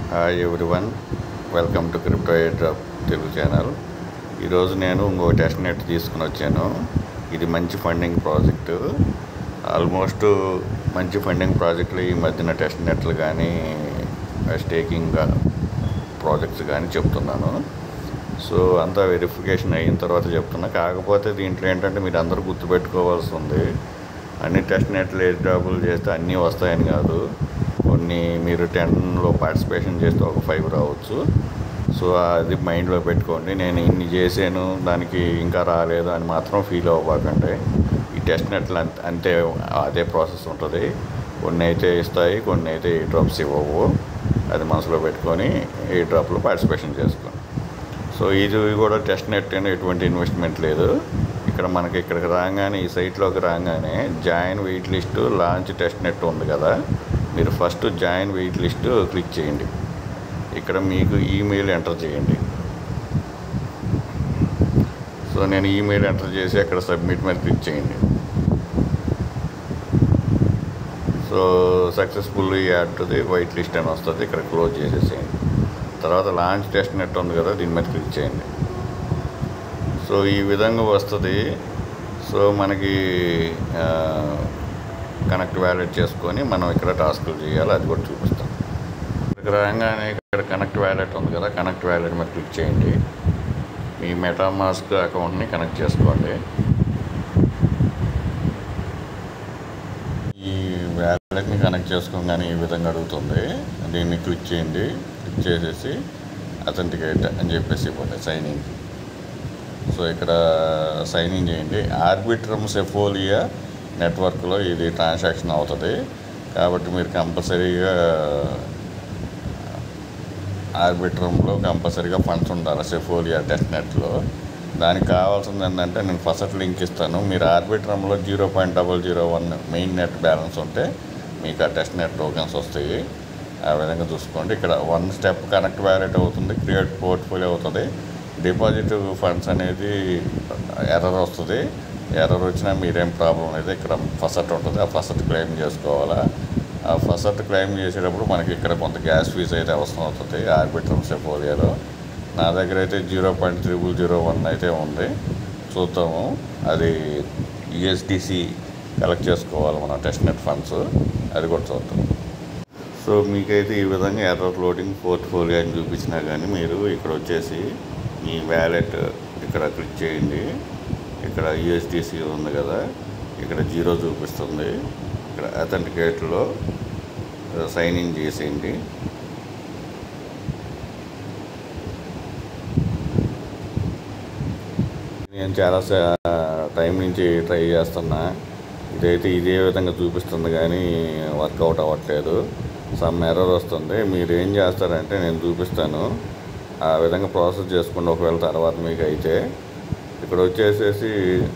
hi everyone welcome to crypto air drop Telugu channel ఈరోజు నేను ఇంకో టెస్ట్ నెట్ తీసుకుని వచ్చాను ఇది మంచి ఫండింగ్ ప్రాజెక్టు ఆల్మోస్ట్ మంచి ఫండింగ్ ప్రాజెక్టులు ఈ మధ్యన టెస్ట్ నెట్లు కానీ స్టేకింగ్ ప్రాజెక్ట్స్ కానీ చెప్తున్నాను సో అంతా వెరిఫికేషన్ అయిన తర్వాత చెప్తున్నా కాకపోతే దీంట్లో ఏంటంటే మీరు అందరూ గుర్తుపెట్టుకోవాల్సి ఉంది అన్ని టెస్ట్ నెట్లు ఎయిర్ డ్రాపులు చేస్తే అన్నీ వస్తాయని కాదు కొన్ని మీరు టెన్లో పార్టిసిపేషన్ చేస్తే ఒక ఫైవ్ రావచ్చు సో అది మైండ్లో పెట్టుకోండి నేను ఇన్ని చేశాను దానికి ఇంకా రాలేదు అని మాత్రం ఫీల్ అవ్వకండి ఈ టెస్ట్ నెట్లు అంత అంతే అదే ప్రాసెస్ ఉంటుంది కొన్ని అయితే ఇస్తాయి కొన్ని అయితే ఈ డ్రాప్స్ ఇవ్వవు అది మనసులో పెట్టుకొని ఈ డ్రాప్లో పార్టిసిపేషన్ చేసుకోండి సో ఇది కూడా టెస్ట్ నెట్ అని ఎటువంటి ఇన్వెస్ట్మెంట్ లేదు ఇక్కడ మనకి ఇక్కడికి రాగానే ఈ సైట్లోకి రాగానే join wait list launch test net ఉంది కదా మీరు first join wait list click చేయండి ఇక్కడ మీకు ఈమెయిల్ ఎంటర్ చేయండి సో నేను ఈమెయిల్ ఎంటర్ చేసి అక్కడ సబ్మిట్ మీద క్లిక్ చేయండి so successful add to the white list అని వస్తుంది ఇక్కడ క్లోజ్ చేసేసేయండి తర్వాత లాంచ్ టెస్ట్ నెట్ ఉంది కదా దీని మీద క్లిక్ చేయండి సో ఈ విధంగా వస్తుంది సో మనకి కనెక్ట్ వ్యాలెట్ చేసుకొని మనం ఇక్కడ టాస్కులు చేయాలి అది కూడా చూపిస్తాం ఇక్కడ రాగానే ఇక్కడ కనెక్ట్ వ్యాలెట్ ఉంది కదా కనెక్ట్ వ్యాలెట్ మీద క్లిక్ చేయండి మీ మెటామాస్క్ అకౌంట్ని కనెక్ట్ చేసుకోండి ఈ వ్యాలెట్ని కనెక్ట్ చేసుకోగానే ఈ విధంగా అడుగుతుంది దీన్ని క్లిక్ చేయండి క్లిక్ చేసేసి అథెంటికేట్ అని చెప్పేసి ఇవ్వండి సైన్ ఇన్ సో ఇక్కడ సైన్ ఇన్ చేయండి ఆర్బిట్రమ్ సెఫోలియా నెట్వర్క్లో ఇది ట్రాన్సాక్షన్ అవుతుంది కాబట్టి మీరు కంపల్సరీగా ఆర్బిట్రమ్లో కంపల్సరీగా ఫండ్స్ ఉండాలి సెఫోలియా టెస్ట్ నెట్లో దానికి కావాల్సింది ఏంటంటే నేను ఫస్ట్ లింక్ ఇస్తాను మీరు ఆర్బిట్రమ్లో zero point double zero one main net balance ఉంటే మీకు ఆ టెస్ట్ నెట్ టోకెన్స్ వస్తాయి ఆ విధంగా చూసుకోండి ఇక్కడ వన్ స్టెప్ కనెక్ట్ వ్యాలెట్ అవుతుంది క్రియేట్ పోర్ట్ఫోలియో అవుతుంది డిపాజిట్ ఫండ్స్ అనేది ఎర్రర్ వస్తుంది ఎర్రర్ వచ్చినా మీరేం ప్రాబ్లం లేదు ఇక్కడ ఫసట్ ఉంటుంది ఆ ఫసట్ క్లెయిమ్ చేసుకోవాలా ఆ ఫసట్ క్లెయిమ్ చేసేటప్పుడు మనకి ఇక్కడ కొంత గ్యాస్ ఫీజ్ అయితే అవసరం అవుతుంది ఆర్బిట్రమ్ సెఫోలియాలో నా దగ్గర అయితే zero point triple zero one అయితే ఉంది చూద్దాము అది యుఎస్డిసి కలెక్ట్ చేసుకోవాలి మన టెస్ట్ నెట్ ఫండ్స్ అది కూడా చూద్దాం సో మీకైతే ఈ విధంగా ఎర్రర్ లోడింగ్ పోర్ట్ఫోలియో అని చూపించినా కానీ మీరు ఇక్కడ వచ్చేసి మీ వ్యాలెట్ ఇక్కడ క్లిక్ చేయండి ఇక్కడ యుఎస్డిసి ఉంది కదా ఇక్కడ జీరో చూపిస్తుంది ఇక్కడ అథెంటికేట్లో సైన్ ఇన్ చేసేయండి నేను చాలా టైం నుంచి ట్రై చేస్తున్నా ఇదైతే ఇదే విధంగా చూపిస్తుంది కానీ వర్కౌట్ అవ్వట్లేదు సమ్ ఎర్రర్ వస్తుంది మీరు ఏం చేస్తారంటే నేను చూపిస్తాను ఆ విధంగా ప్రాసెస్ చేసుకోండి ఒకవేళ తర్వాత మీకు అయితే ఇక్కడ వచ్చేసేసి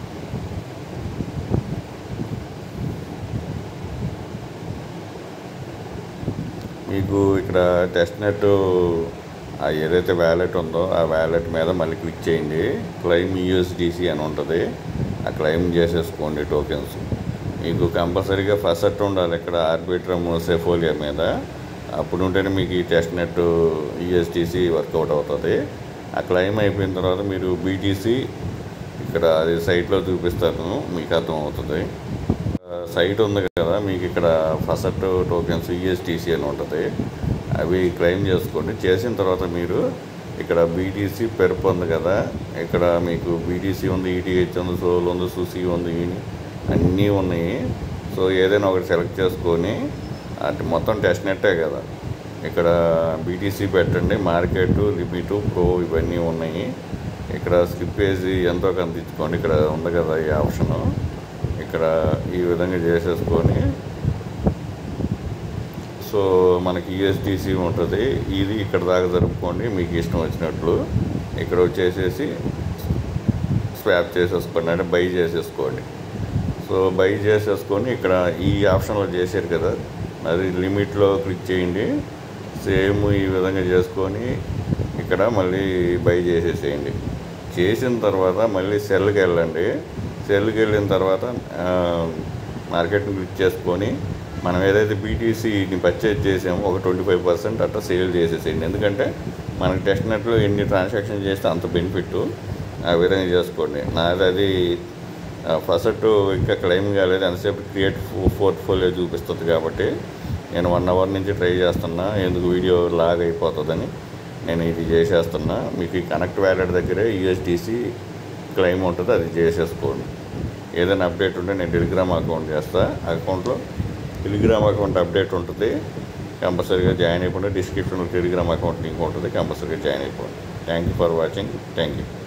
మీకు ఇక్కడ టెస్ట్ నెట్ ఏదైతే వ్యాలెట్ ఉందో ఆ వ్యాలెట్ మీద మళ్ళీ క్లిక్ చేయండి క్లైమ్ యూఎస్డిసి అని ఉంటుంది ఆ క్లైమ్ చేసేసుకోండి టోకెన్స్ మీకు కంపల్సరీగా ఫస్ట్ ఉండాలి ఇక్కడ ఆర్బిట్రమ్ సెఫోలియా మీద అప్పుడు ఉంటేనే మీకు ఈ టెస్ట్ నెట్ యూఎస్డిసి వర్కౌట్ అవుతుంది ఆ క్లైమ్ అయిపోయిన తర్వాత మీరు బీటీసీ ఇక్కడ అది సైట్లో చూపిస్తాను మీకు అర్థం అవుతుంది సైట్ ఉంది కదా మీకు ఇక్కడ ఫస్ట్ టోకెన్స్ ఈఎస్టీసీ అని ఉంటుంది అవి క్లెయిమ్ చేసుకోండి చేసిన తర్వాత మీరు ఇక్కడ బీటీసీ పెర్ప్ ఉంది కదా ఇక్కడ మీకు బీటీసీ ఉంది ఈటీహెచ్ ఉంది సోల్ ఉంది సుసి ఉంది అన్నీ ఉన్నాయి సో ఏదైనా ఒకటి సెలెక్ట్ చేసుకొని అంటే మొత్తం టెస్ట్ నెట్టే కదా ఇక్కడ బీటీసీ పెట్టండి మార్కెట్ లిమిటు ప్రో ఇవన్నీ ఉన్నాయి ఇక్కడ స్కిప్ వేసి ఎంతో కొంత ఇచ్చుకోండి ఇక్కడ ఉంది కదా ఈ ఆప్షను ఇక్కడ ఈ విధంగా చేసేసుకొని సో మనకి యూఎస్డిసి ఉంటుంది ఇది ఇక్కడ దాకా జరుపుకోండి మీకు ఇష్టం వచ్చినట్లు ఇక్కడ వచ్చేసేసి స్వాప్ చేసేసుకోండి అంటే బై చేసేసుకోండి సో బై చేసేసుకొని ఇక్కడ ఈ ఆప్షన్లో చేశారు కదా అది లిమిట్లో క్లిక్ చేయండి సేమ్ ఈ విధంగా చేసుకొని ఇక్కడ మళ్ళీ బై చేసేసేయండి చేసిన తర్వాత మళ్ళీ సెల్కి వెళ్ళండి సెల్కి వెళ్ళిన తర్వాత మార్కెట్ని క్లిక్ చేసుకొని మనం ఏదైతే బీటీసీని పర్చేజ్ చేసామో ఒక ట్వంటీ ఫైవ్ పర్సెంట్ అట్లా సేల్ చేసేసేయండి ఎందుకంటే మనకి టెస్ట్ నెట్లో ఎన్ని ట్రాన్సాక్షన్ చేస్తే అంత బెనిఫిట్ ఆ విధంగా చేసుకోండి నాది అది ఫస్ట్ ఇంకా క్లెయిమ్ కాలేదు ఎంతసేపు క్రియేట్ పోర్ట్ఫోలియో చూపిస్తుంది కాబట్టి నేను వన్ అవర్ నుంచి ట్రై చేస్తున్నా ఎందుకు వీడియో లాగ్ అయిపోతుందని నేను ఇది చేసేస్తున్నా మీకు ఈ కనెక్ట్ వ్యాలెట్ దగ్గరే యూఎస్డిసి క్లెయిమ్ ఉంటుంది అది చేసేసుకోండి ఏదైనా అప్డేట్ ఉంటే నేను టెలిగ్రామ్ అకౌంట్ చేస్తా అకౌంట్లో టెలిగ్రామ్ అకౌంట్ అప్డేట్ ఉంటుంది కంపల్సరీగా జాయిన్ అయిపోండి డిస్క్రిప్షన్లో టెలిగ్రామ్ అకౌంట్ లింక్ ఉంటుంది కంపల్సరీగా జాయిన్ అయిపోండి thank you for watching thank you